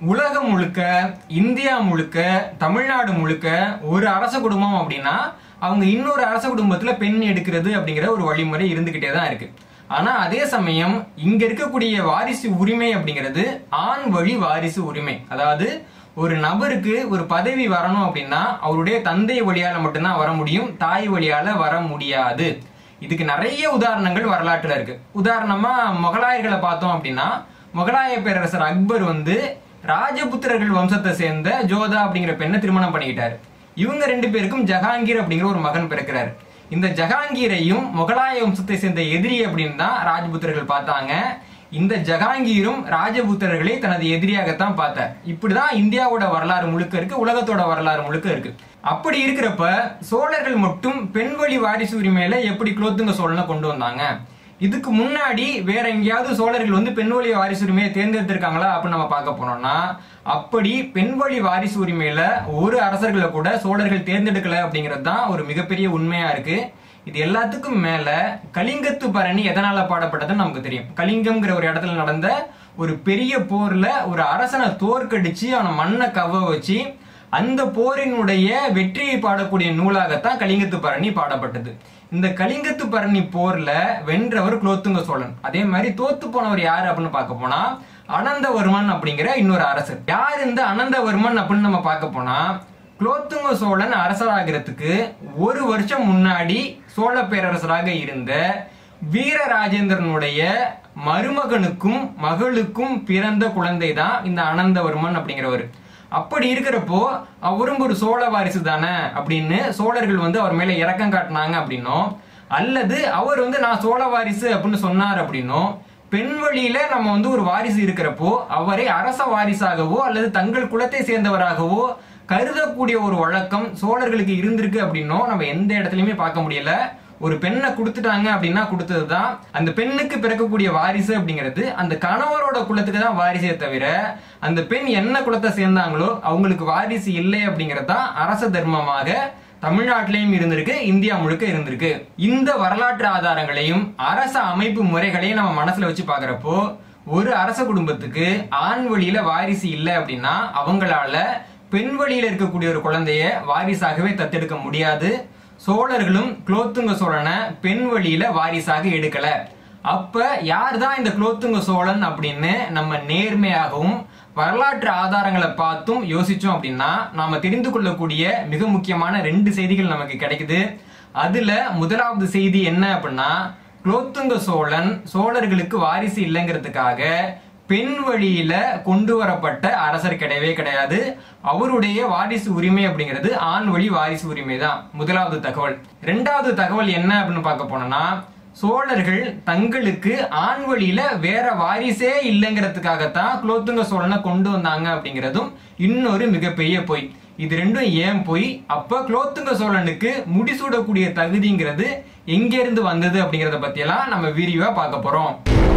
உலகம் முழுக்க இந்தியா முழுக்க தமிழ்நாடு முழுக்க ஒரு அரச குடும்பம் அப்படின்னா அவங்க இன்னொரு அரச குடும்பத்துல பெண் எடுக்கிறது அப்படிங்கிற ஒரு வழிமுறை இருந்துகிட்டே தான் இருக்கு ஆனா அதே சமயம் இங்க இருக்கக்கூடிய வாரிசு உரிமை அப்படிங்கிறது ஆண் வழி வாரிசு உரிமை அதாவது ஒரு நபருக்கு ஒரு பதவி வரணும் அப்படின்னா அவருடைய தந்தை வழியால மட்டும்தான் வர முடியும் தாய் வழியால வர முடியாது இதுக்கு நிறைய உதாரணங்கள் வரலாற்றுல இருக்கு உதாரணமா முகலாயர்களை பார்த்தோம் அப்படின்னா முகலாய பேரரசர் அக்பர் வந்து ராஜபுத்திரர்கள் வம்சத்தை சேர்ந்த ஜோதா அப்படிங்கிற பெண்ணை திருமணம் பண்ணிக்கிட்டாரு இவங்க ரெண்டு பேருக்கும் ஜஹாங்கீர் அப்படிங்கிற ஒரு மகன் பிறக்கிறாரு இந்த ஜஹாங்கீரையும் முகலாய வம்சத்தை சேர்ந்த எதிரி அப்படின்னு தான் ராஜபுத்திரர்கள் பார்த்தாங்க இந்த ஜஹாங்கீரும் ராஜபுத்திரர்களை தனது எதிரியாகத்தான் பார்த்தார் இப்படிதான் இந்தியாவோட வரலாறு முழுக்க இருக்கு உலகத்தோட வரலாறு முழுக்க இருக்கு அப்படி இருக்கிறப்ப சோழர்கள் மட்டும் பெண் வழி வாரிசு உரிமையில எப்படி குலோத்துங்க சோழனை கொண்டு வந்தாங்க இதுக்கு முன்னாடி வேற எங்கேயாவது சோழர்கள் வந்து பெண் வழி வாரிசு உரிமையை தேர்ந்தெடுத்திருக்காங்களா அப்படின்னு நம்ம பார்க்க போனோம்னா அப்படி பெண் வழி வாரிசு உரிமையில ஒரு அரசர்களை கூட சோழர்கள் தேர்ந்தெடுக்கல அப்படிங்கிறது தான் ஒரு மிகப்பெரிய உண்மையா இருக்கு இது எல்லாத்துக்கும் மேல கலிங்கத்து பரணி எதனால பாடப்பட்டதுன்னு நமக்கு தெரியும் கலிங்கம்ங்கிற ஒரு இடத்துல நடந்த ஒரு பெரிய போர்ல ஒரு அரசனை தோற்கடிச்சு அவனை மண்ணை கவ வச்சு அந்த போரினுடைய வெற்றியை பாடக்கூடிய நூலாகத்தான் கலிங்கத்து பரணி பாடப்பட்டது இந்த கலிங்கத்து பரணி போர்ல வென்றவர் குலோத்துங்க சோழன் அதே மாதிரி தோத்து போனவர் யாரு அப்படின்னு பார்க்க போனா அனந்தவர்மன் அப்படிங்கிற இன்னொரு அரசர் யார் இந்த அனந்தவர்மன் அப்படின்னு நம்ம பார்க்க போனா குலோத்துங்க சோழன் அரசராகிறதுக்கு ஒரு வருஷம் முன்னாடி சோழ பேரரசராக இருந்த வீரராஜேந்திரனுடைய மருமகனுக்கும் மகளுக்கும் பிறந்த குழந்தை தான் இந்த அனந்தவர்மன் அப்படிங்கிறவர் அப்படி இருக்கிறப்போ அவரும் ஒரு சோழ வாரிசு தானே அப்படின்னு சோழர்கள் வந்து அவர் மேல இறக்கம் காட்டினாங்க அப்படின்னும் அல்லது அவர் வந்து நான் சோழ வாரிசு அப்படின்னு சொன்னார் அப்படின்னும் பெண் வழியில நம்ம வந்து ஒரு வாரிசு இருக்கிறப்போ அவரை அரச வாரிசாகவோ அல்லது தங்கள் குலத்தை சேர்ந்தவராகவோ கருதக்கூடிய ஒரு வழக்கம் சோழர்களுக்கு இருந்திருக்கு அப்படின்னும் நம்ம எந்த இடத்துலயுமே பார்க்க முடியல ஒரு பெண்ணை கொடுத்துட்டாங்க அப்படின்னா கொடுத்ததுதான் அந்த பெண்ணுக்கு பிறக்கக்கூடிய வாரிசு அப்படிங்கிறது அந்த கணவரோட குலத்துக்கு தான் வாரிசே தவிர அந்த பெண் என்ன குலத்தை சேர்ந்தாங்களோ அவங்களுக்கு வாரிசு இல்லை அப்படிங்கிறது தான் அரச தர்மமாக தமிழ்நாட்டிலையும் இருந்திருக்கு இந்தியா முழுக்க இருந்திருக்கு இந்த வரலாற்று ஆதாரங்களையும் அரச அமைப்பு முறைகளையும் நம்ம மனசுல வச்சு பாக்குறப்போ ஒரு அரச குடும்பத்துக்கு ஆண் வழியில வாரிசு இல்லை அப்படின்னா அவங்களால பெண் வழியில இருக்கக்கூடிய ஒரு குழந்தைய வாரிசாகவே தத்தெடுக்க முடியாது சோழர்களும் குலோத்துங்க சோழனை பெண் வழியில வாரிசாக எடுக்கல அப்ப யார் தான் இந்த குலோத்துங்க சோழன் அப்படின்னு நம்ம நேர்மையாகவும் வரலாற்று ஆதாரங்களை பார்த்தும் யோசிச்சோம் அப்படின்னா நாம தெரிந்து கொள்ளக்கூடிய மிக முக்கியமான ரெண்டு செய்திகள் நமக்கு கிடைக்குது அதுல முதலாவது செய்தி என்ன அப்படின்னா குலோத்துங்க சோழன் சோழர்களுக்கு வாரிசு இல்லைங்கிறதுக்காக பெண் வழியில கொண்டு வரப்பட்ட அரசர் கிடையவே கிடையாது அவருடைய வாரிசு உரிமை அப்படிங்கிறது ஆண் வழி வாரிசு உரிமை தான் முதலாவது தகவல் இரண்டாவது தகவல் என்ன அப்படின்னு பார்க்க போனோம்னா சோழர்கள் தங்களுக்கு ஆண் வழியில வேற வாரிசே இல்லைங்கிறதுக்காகத்தான் குலோத்துங்க சோழனை கொண்டு வந்தாங்க அப்படிங்கிறதும் இன்னொரு மிகப்பெரிய பொய் இது ரெண்டும் ஏன் பொய் அப்ப குலோத்துங்க சோழனுக்கு முடிசூடக்கூடிய தகுதிங்கிறது எங்க இருந்து வந்தது அப்படிங்கறத பத்தியெல்லாம் நம்ம விரிவா பார்க்க போறோம்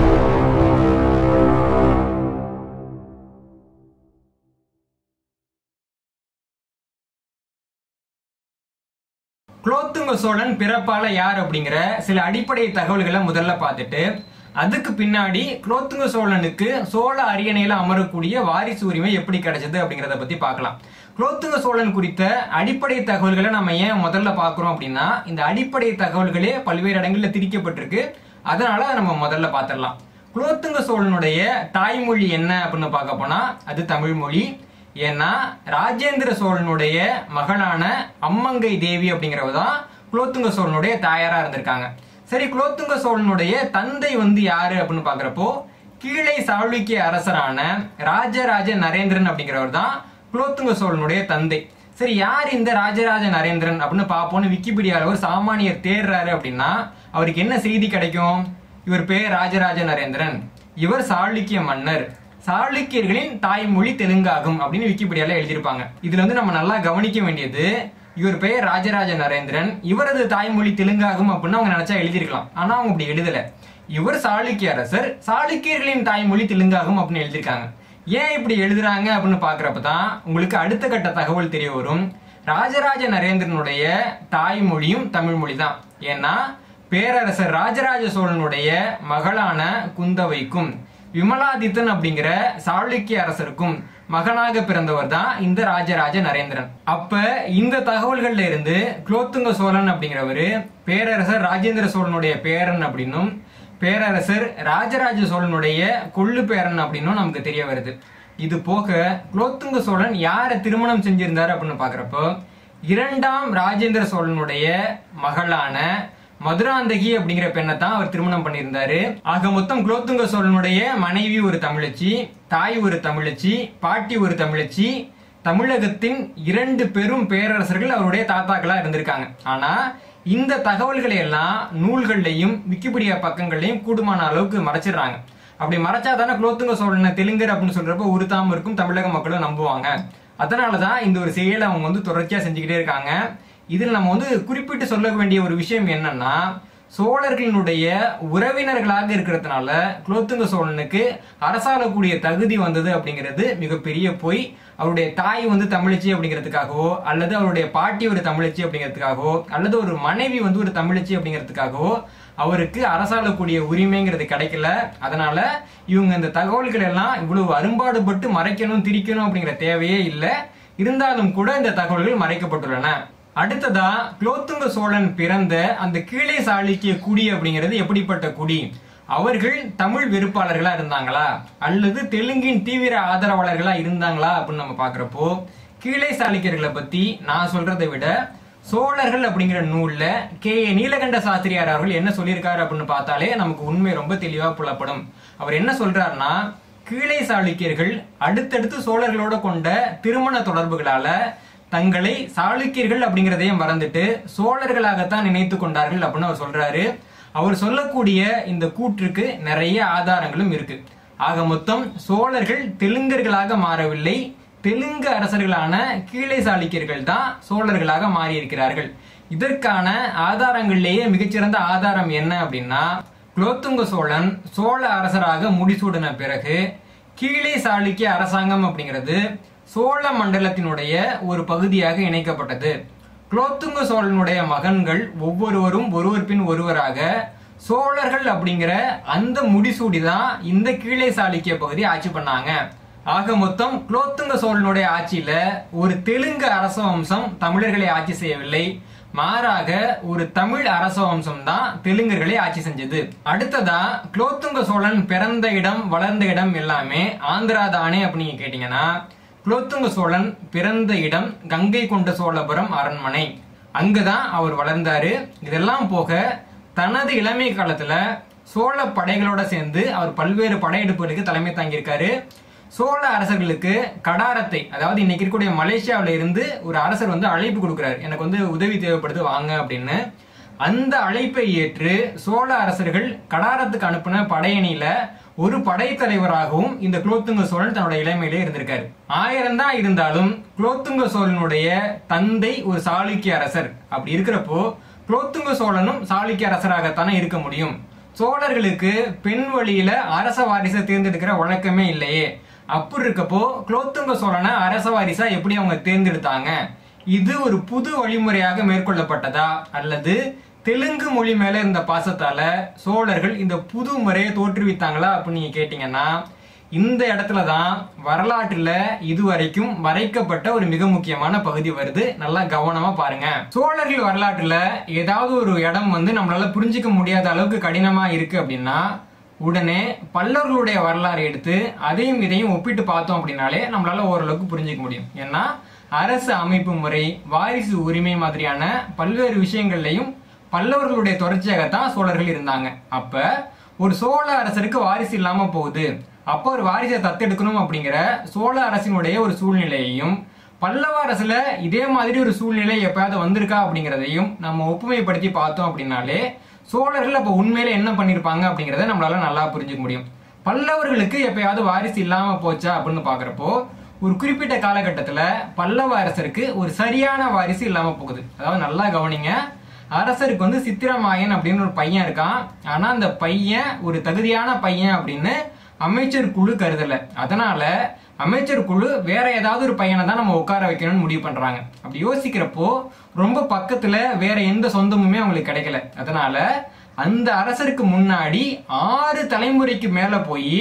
குலோத்துங்க சோழன் பிறப்பால யார் அப்படிங்கிற சில அடிப்படை தகவல்களை முதல்ல பார்த்துட்டு அதுக்கு பின்னாடி குலோத்துங்க சோழனுக்கு சோழ அரியணையில அமரக்கூடிய வாரிசு உரிமை எப்படி கிடைச்சது அப்படிங்கறத பத்தி பார்க்கலாம் குலோத்துங்க சோழன் குறித்த அடிப்படை தகவல்களை நம்ம ஏன் முதல்ல பார்க்கிறோம் அப்படின்னா இந்த அடிப்படை தகவல்களே பல்வேறு இடங்கள்ல திரிக்கப்பட்டிருக்கு அதனால நம்ம முதல்ல பார்த்துடலாம் குலோத்துங்க சோழனுடைய தாய்மொழி என்ன அப்படின்னு பார்க்க போனா அது தமிழ் மொழி ஏன்னா ராஜேந்திர சோழனுடைய மகளான அம்மங்கை தேவி அப்படிங்கிறவ தான் குலோத்துங்க சோழனுடைய தாயாரா இருந்திருக்காங்க சரி குலோத்துங்க சோழனுடைய தந்தை வந்து யாரு அப்படின்னு பாக்குறப்போ கீழே சாளுக்கிய அரசரான ராஜராஜ நரேந்திரன் அப்படிங்கிறவர் தான் குலோத்துங்க சோழனுடைய தந்தை சரி யார் இந்த ராஜராஜ நரேந்திரன் அப்படின்னு பார்ப்போம்னு விக்கிபீடியால ஒரு சாமானியர் தேடுறாரு அப்படின்னா அவருக்கு என்ன செய்தி கிடைக்கும் இவர் பேர் ராஜராஜ நரேந்திரன் இவர் சாளுக்கிய மன்னர் சாளுக்கியர்களின் தாய்மொழி தெலுங்காகும் அப்படின்னு விக்கிபீடியால எழுதியிருப்பாங்க இதுல வந்து நம்ம நல்லா கவனிக்க வேண்டியது இவர் பெயர் ராஜராஜ நரேந்திரன் இவரது தாய்மொழி தெலுங்காகும் அப்படின்னு அவங்க நினைச்சா எழுதியிருக்கலாம் ஆனா அவங்க அப்படி எழுதல இவர் சாளுக்கிய அரசர் சாளுக்கியர்களின் தாய்மொழி தெலுங்காகும் அப்படின்னு எழுதியிருக்காங்க ஏன் இப்படி எழுதுறாங்க அப்படின்னு பாக்குறப்ப தான் உங்களுக்கு அடுத்த கட்ட தகவல் தெரிய வரும் ராஜராஜ நரேந்திரனுடைய தாய்மொழியும் தமிழ் மொழி தான் ஏன்னா பேரரசர் ராஜராஜ சோழனுடைய மகளான குந்தவைக்கும் விமலாதித்தன் அப்படிங்கிற சாளுக்கிய அரசருக்கும் மகனாக பிறந்தவர் தான் இந்த ராஜராஜ நரேந்திரன் அப்ப இந்த தகவல்கள்ல இருந்து குலோத்துங்க சோழன் அப்படிங்கிறவரு பேரரசர் ராஜேந்திர சோழனுடைய பேரன் அப்படின்னும் பேரரசர் ராஜராஜ சோழனுடைய கொள்ளு பேரன் அப்படின்னும் நமக்கு தெரிய வருது இது போக குலோத்துங்க சோழன் யாரை திருமணம் செஞ்சிருந்தாரு அப்படின்னு பாக்குறப்போ இரண்டாம் ராஜேந்திர சோழனுடைய மகளான மதுராந்தகி அப்படிங்கிற பெண்ணை தான் அவர் திருமணம் பண்ணியிருந்தாரு ஆக மொத்தம் குலோத்துங்க சோழனுடைய மனைவி ஒரு தமிழச்சி தாய் ஒரு தமிழச்சி பாட்டி ஒரு தமிழச்சி தமிழகத்தின் இரண்டு பெரும் பேரரசர்கள் அவருடைய தாத்தாக்களா இருந்திருக்காங்க ஆனா இந்த தகவல்களை எல்லாம் நூல்கள்லையும் விக்கிபீடியா பக்கங்கள்லையும் கூடுமான அளவுக்கு மறைச்சிடுறாங்க அப்படி மறைச்சாதானே குலோத்துங்க சோழனை தெலுங்கர் அப்படின்னு சொல்றப்ப உருத்தாம இருக்கும் தமிழக மக்களும் நம்புவாங்க அதனாலதான் இந்த ஒரு செயலை அவங்க வந்து தொடர்ச்சியா செஞ்சுக்கிட்டே இருக்காங்க இதில் நம்ம வந்து குறிப்பிட்டு சொல்ல வேண்டிய ஒரு விஷயம் என்னன்னா சோழர்களினுடைய உறவினர்களாக இருக்கிறதுனால குலோத்துங்க சோழனுக்கு அரசாளக்கூடிய தகுதி வந்தது அப்படிங்கிறது மிகப்பெரிய பொய் அவருடைய தாய் வந்து தமிழச்சி அப்படிங்கிறதுக்காகவோ அல்லது அவருடைய பாட்டி ஒரு தமிழச்சி அப்படிங்கிறதுக்காகவோ அல்லது ஒரு மனைவி வந்து ஒரு தமிழச்சி அப்படிங்கிறதுக்காகவோ அவருக்கு அரசாளக்கூடிய உரிமைங்கிறது கிடைக்கல அதனால இவங்க இந்த தகவல்கள் எல்லாம் இவ்வளவு அரும்பாடுபட்டு மறைக்கணும் திரிக்கணும் அப்படிங்கிற தேவையே இல்லை இருந்தாலும் கூட இந்த தகவல்கள் மறைக்கப்பட்டுள்ளன அடுத்ததா குலோத்துங்க சோழன் பிறந்த அந்த கீழே சாளுக்கிய குடி அப்படிங்கிறது எப்படிப்பட்ட குடி அவர்கள் தமிழ் வெறுப்பாளர்களா இருந்தாங்களா அல்லது தெலுங்கின் தீவிர ஆதரவாளர்களா இருந்தாங்களா அப்படின்னு நம்ம பாக்குறப்போ கீழே சாளுக்கியர்களை பத்தி நான் சொல்றதை விட சோழர்கள் அப்படிங்கிற நூல்ல கே ஏ நீலகண்ட சாஸ்திரியார் அவர்கள் என்ன சொல்லியிருக்காரு அப்படின்னு பார்த்தாலே நமக்கு உண்மை ரொம்ப தெளிவா புலப்படும் அவர் என்ன சொல்றாருன்னா கீழே சாளுக்கியர்கள் அடுத்தடுத்து சோழர்களோட கொண்ட திருமண தொடர்புகளால தங்களை சாளுக்கியர்கள் அப்படிங்கிறதையும் மறந்துட்டு சோழர்களாகத்தான் நினைத்து கொண்டார்கள் அப்படின்னு அவர் சொல்றாரு அவர் சொல்லக்கூடிய இந்த கூற்றுக்கு நிறைய ஆதாரங்களும் இருக்கு ஆக மொத்தம் சோழர்கள் தெலுங்கர்களாக மாறவில்லை தெலுங்கு அரசர்களான கீழே சாளுக்கியர்கள் தான் சோழர்களாக மாறியிருக்கிறார்கள் இதற்கான ஆதாரங்களிலேயே மிகச்சிறந்த ஆதாரம் என்ன அப்படின்னா குலோத்துங்க சோழன் சோழ அரசராக முடிசூடின பிறகு கீழே சாளுக்கிய அரசாங்கம் அப்படிங்கிறது சோழ மண்டலத்தினுடைய ஒரு பகுதியாக இணைக்கப்பட்டது குலோத்துங்க சோழனுடைய மகன்கள் ஒவ்வொருவரும் ஒருவர் பின் ஒருவராக சோழர்கள் அப்படிங்கிற அந்த முடிசூடி தான் இந்த கீழே சாளுக்கிய பகுதி ஆட்சி பண்ணாங்க ஆக மொத்தம் குலோத்துங்க சோழனுடைய ஆட்சியில ஒரு தெலுங்கு அரச வம்சம் தமிழர்களை ஆட்சி செய்யவில்லை மாறாக ஒரு தமிழ் அரச வம்சம் தான் தெலுங்கர்களை ஆட்சி செஞ்சது அடுத்ததா குலோத்துங்க சோழன் பிறந்த இடம் வளர்ந்த இடம் எல்லாமே ஆந்திரா தானே அப்படின்னு கேட்டீங்கன்னா குலோத்துங்க சோழன் பிறந்த இடம் கங்கை கொண்ட சோழபுரம் அரண்மனை அங்கதான் அவர் வளர்ந்தாரு இதெல்லாம் போக தனது இளமை காலத்துல சோழ படைகளோட சேர்ந்து அவர் பல்வேறு படையெடுப்புகளுக்கு தலைமை தாங்கியிருக்காரு சோழ அரசர்களுக்கு கடாரத்தை அதாவது இன்னைக்கு இருக்கக்கூடிய மலேசியாவில இருந்து ஒரு அரசர் வந்து அழைப்பு கொடுக்கிறாரு எனக்கு வந்து உதவி தேவைப்படுது வாங்க அப்படின்னு அந்த அழைப்பை ஏற்று சோழ அரசர்கள் கடாரத்துக்கு அனுப்பின படையணியில ஒரு படைத்தலைவராகவும் இந்த குலோத்துங்க சோழன் தன்னுடைய இளமையிலே இருந்திருக்காரு ஆயிரம் தான் இருந்தாலும் குலோத்துங்க சோழனுடைய தந்தை ஒரு சாளுக்கிய அரசர் அப்படி இருக்கிறப்போ குலோத்துங்க சோழனும் சாளுக்கிய அரசராகத்தானே இருக்க முடியும் சோழர்களுக்கு பெண் வழியில அரச வாரிசை தேர்ந்தெடுக்கிற வழக்கமே இல்லையே அப்படி இருக்கப்போ குலோத்துங்க சோழனை அரச வாரிசா எப்படி அவங்க தேர்ந்தெடுத்தாங்க இது ஒரு புது வழிமுறையாக மேற்கொள்ளப்பட்டதா அல்லது தெலுங்கு மொழி மேல இருந்த பாசத்தால சோழர்கள் இந்த புது முறையை தோற்றுவித்தாங்களா அப்படின்னு நீங்க கேட்டீங்கன்னா இந்த இடத்துல தான் வரலாற்றுல இதுவரைக்கும் மறைக்கப்பட்ட ஒரு மிக முக்கியமான பகுதி வருது நல்லா கவனமா பாருங்க சோழர்கள் வரலாற்றுல ஏதாவது ஒரு இடம் வந்து நம்மளால புரிஞ்சுக்க முடியாத அளவுக்கு கடினமா இருக்கு அப்படின்னா உடனே பல்லவர்களுடைய வரலாறு எடுத்து அதையும் இதையும் ஒப்பிட்டு பார்த்தோம் அப்படின்னாலே நம்மளால ஓரளவுக்கு புரிஞ்சுக்க முடியும் ஏன்னா அரசு அமைப்பு முறை வாரிசு உரிமை மாதிரியான பல்வேறு விஷயங்கள்லையும் பல்லவர்களுடைய தொடர்ச்சியாகத்தான் சோழர்கள் இருந்தாங்க அப்ப ஒரு சோழ அரசருக்கு வாரிசு இல்லாம போகுது அப்போ ஒரு வாரிசை தத்தெடுக்கணும் அப்படிங்கிற சோழ அரசினுடைய ஒரு சூழ்நிலையையும் பல்லவ அரசுல இதே மாதிரி ஒரு சூழ்நிலை எப்பயாவது வந்திருக்கா அப்படிங்கிறதையும் நம்ம ஒப்புமைப்படுத்தி பார்த்தோம் அப்படின்னாலே சோழர்கள் அப்ப உண்மையில என்ன பண்ணிருப்பாங்க அப்படிங்கறத நம்மளால நல்லா புரிஞ்சுக்க முடியும் பல்லவர்களுக்கு எப்பயாவது வாரிசு இல்லாம போச்சா அப்படின்னு பாக்குறப்போ ஒரு குறிப்பிட்ட காலகட்டத்துல பல்லவ அரசருக்கு ஒரு சரியான வாரிசு இல்லாம போகுது அதாவது நல்லா கவனிங்க அரசருக்கு வந்து சித்திரமாயன் அப்படின்னு ஒரு பையன் இருக்கான் ஆனா அந்த பையன் ஒரு தகுதியான பையன் அப்படின்னு அமைச்சர் குழு கருதல அதனால அமைச்சர் குழு வேற ஏதாவது ஒரு பையனை தான் நம்ம உட்கார வைக்கணும்னு முடிவு பண்றாங்க அப்படி யோசிக்கிறப்போ ரொம்ப பக்கத்துல வேற எந்த சொந்தமுமே அவங்களுக்கு கிடைக்கல அதனால அந்த அரசருக்கு முன்னாடி ஆறு தலைமுறைக்கு மேல போய்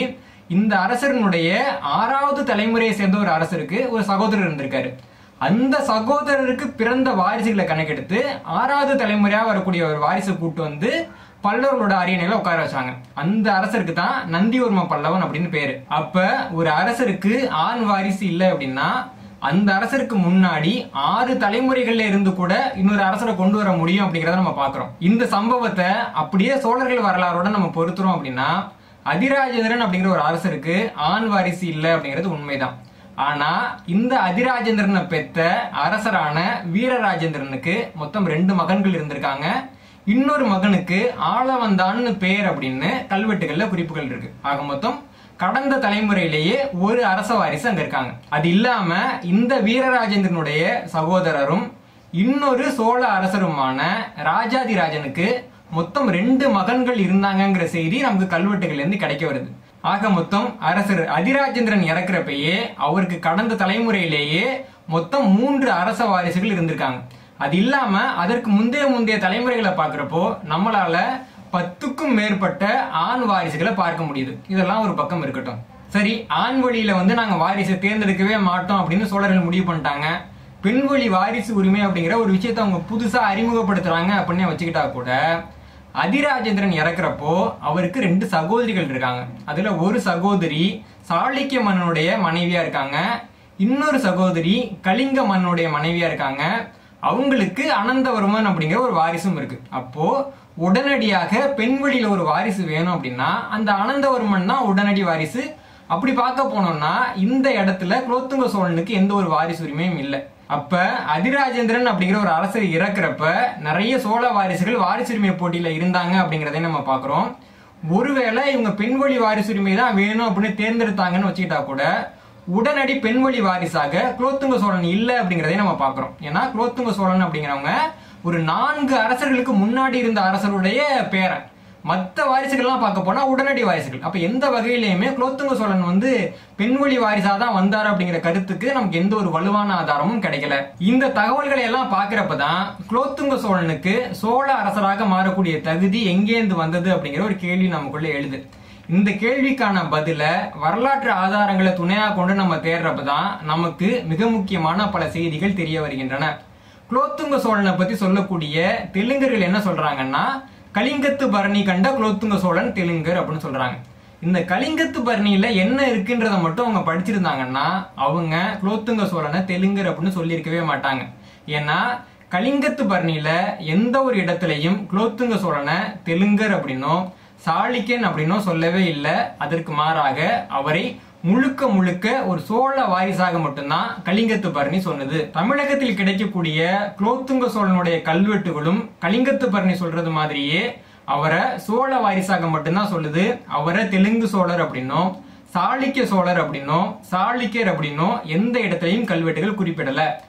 இந்த அரசனுடைய ஆறாவது தலைமுறையை சேர்ந்த ஒரு அரசருக்கு ஒரு சகோதரர் இருந்திருக்காரு அந்த சகோதரருக்கு பிறந்த வாரிசுகளை கணக்கெடுத்து ஆறாவது தலைமுறையா வரக்கூடிய ஒரு வாரிசை கூட்டு வந்து பல்லவர்களோட அரியணையில உட்கார வச்சாங்க அந்த அரசருக்கு தான் நந்திவர்ம பல்லவன் அப்படின்னு பேரு அப்ப ஒரு அரசருக்கு ஆண் வாரிசு இல்லை அப்படின்னா அந்த அரசருக்கு முன்னாடி ஆறு தலைமுறைகள்ல இருந்து கூட இன்னொரு அரசரை கொண்டு வர முடியும் அப்படிங்கறத நம்ம பாக்குறோம் இந்த சம்பவத்தை அப்படியே சோழர்கள் வரலாறோட நம்ம பொருத்துறோம் அப்படின்னா அதிராஜேந்திரன் அப்படிங்கிற ஒரு அரசருக்கு ஆண் வாரிசு இல்லை அப்படிங்கிறது உண்மைதான் ஆனா இந்த அதிராஜேந்திரனை பெத்த அரசரான வீரராஜேந்திரனுக்கு மொத்தம் ரெண்டு மகன்கள் இருந்திருக்காங்க இன்னொரு மகனுக்கு ஆளவந்தான்னு பேர் அப்படின்னு கல்வெட்டுகள்ல குறிப்புகள் இருக்கு ஆக மொத்தம் கடந்த தலைமுறையிலேயே ஒரு அரச வாரிசு அங்க இருக்காங்க அது இல்லாம இந்த வீரராஜேந்திரனுடைய சகோதரரும் இன்னொரு சோழ அரசருமான ராஜாதிராஜனுக்கு மொத்தம் ரெண்டு மகன்கள் இருந்தாங்கங்கிற செய்தி நமக்கு கல்வெட்டுகள்ல இருந்து கிடைக்க வருது ஆக மொத்தம் அரசர் அதிராஜேந்திரன் இறக்குறப்பயே அவருக்கு கடந்த தலைமுறையிலேயே மொத்தம் மூன்று அரச வாரிசுகள் இருந்திருக்காங்க அது இல்லாம அதற்கு முந்தைய முந்தைய தலைமுறைகளை பார்க்கிறப்போ நம்மளால பத்துக்கும் மேற்பட்ட ஆண் வாரிசுகளை பார்க்க முடியுது இதெல்லாம் ஒரு பக்கம் இருக்கட்டும் சரி ஆண் வழியில வந்து நாங்க வாரிசை தேர்ந்தெடுக்கவே மாட்டோம் அப்படின்னு சோழர்கள் முடிவு பண்ணிட்டாங்க பெண் வழி வாரிசு உரிமை அப்படிங்கிற ஒரு விஷயத்தை அவங்க புதுசா அறிமுகப்படுத்துறாங்க அப்படின்னு வச்சுக்கிட்டா கூட அதிராஜேந்திரன் இறக்குறப்போ அவருக்கு ரெண்டு சகோதரிகள் இருக்காங்க அதுல ஒரு சகோதரி சாளுக்கிய மன்னனுடைய மனைவியா இருக்காங்க இன்னொரு சகோதரி கலிங்க மன்னனுடைய மனைவியா இருக்காங்க அவங்களுக்கு அனந்தவர்மன் அப்படிங்கிற ஒரு வாரிசும் இருக்கு அப்போ உடனடியாக பெண் வழியில ஒரு வாரிசு வேணும் அப்படின்னா அந்த அனந்தவர்மன் தான் உடனடி வாரிசு அப்படி பார்க்க போனோம்னா இந்த இடத்துல குலோத்துங்க சோழனுக்கு எந்த ஒரு வாரிசு உரிமையும் இல்லை அப்ப அதிராஜேந்திரன் அப்படிங்கிற ஒரு அரசர் இறக்குறப்ப நிறைய சோழ வாரிசுகள் வாரிசுரிமை போட்டியில இருந்தாங்க அப்படிங்கறதை நம்ம பாக்குறோம் ஒருவேளை இவங்க பெண்வழி வாரிசுரிமை தான் வேணும் அப்படின்னு தேர்ந்தெடுத்தாங்கன்னு வச்சுக்கிட்டா கூட உடனடி பெண்வழி வாரிசாக குலோத்துங்க சோழன் இல்லை அப்படிங்கிறதையும் நம்ம பார்க்கிறோம் ஏன்னா குலோத்துங்க சோழன் அப்படிங்கிறவங்க ஒரு நான்கு அரசர்களுக்கு முன்னாடி இருந்த அரசருடைய பேரன் மற்ற வாரிசுகள்லாம் பார்க்க போனா உடனடி வாரிசுகள் அப்ப எந்த வகையிலையுமே குலோத்துங்க சோழன் வந்து பெண்வழி வாரிசா தான் வந்தார் அப்படிங்கிற கருத்துக்கு நமக்கு எந்த ஒரு வலுவான ஆதாரமும் கிடைக்கல இந்த தகவல்களை எல்லாம் பாக்குறப்பதான் குலோத்துங்க சோழனுக்கு சோழ அரசராக மாறக்கூடிய தகுதி எங்கேருந்து வந்தது அப்படிங்கிற ஒரு கேள்வி நமக்குள்ள எழுது இந்த கேள்விக்கான பதில வரலாற்று ஆதாரங்களை துணையா கொண்டு நம்ம தேடுறப்பதான் நமக்கு மிக முக்கியமான பல செய்திகள் தெரிய வருகின்றன குலோத்துங்க சோழனை பத்தி சொல்லக்கூடிய தெலுங்கர்கள் என்ன சொல்றாங்கன்னா கலிங்கத்து பரணி கண்ட குலோத்துங்க சோழன் தெலுங்கர் அப்படின்னு சொல்றாங்க இந்த கலிங்கத்து பரணியில என்ன இருக்குன்றத மட்டும் அவங்க படிச்சிருந்தாங்கன்னா அவங்க குலோத்துங்க சோழனை தெலுங்கர் அப்படின்னு சொல்லியிருக்கவே மாட்டாங்க ஏன்னா கலிங்கத்து பரணியில எந்த ஒரு இடத்துலையும் குலோத்துங்க சோழனை தெலுங்கர் அப்படின்னும் சாளுக்கியன் அப்படின்னும் சொல்லவே இல்லை அதற்கு மாறாக அவரை முழுக்க முழுக்க ஒரு சோழ வாரிசாக மட்டும்தான் கலிங்கத்து பரணி சொன்னது தமிழகத்தில் கிடைக்கக்கூடிய குலோத்துங்க சோழனுடைய கல்வெட்டுகளும் கலிங்கத்து பரணி சொல்றது மாதிரியே அவரை சோழ வாரிசாக மட்டும்தான் சொல்லுது அவரை தெலுங்கு சோழர் அப்படின்னும் சாளுக்கிய சோழர் அப்படின்னும் சாளுக்கியர் அப்படின்னும் எந்த இடத்துலையும் கல்வெட்டுகள் குறிப்பிடல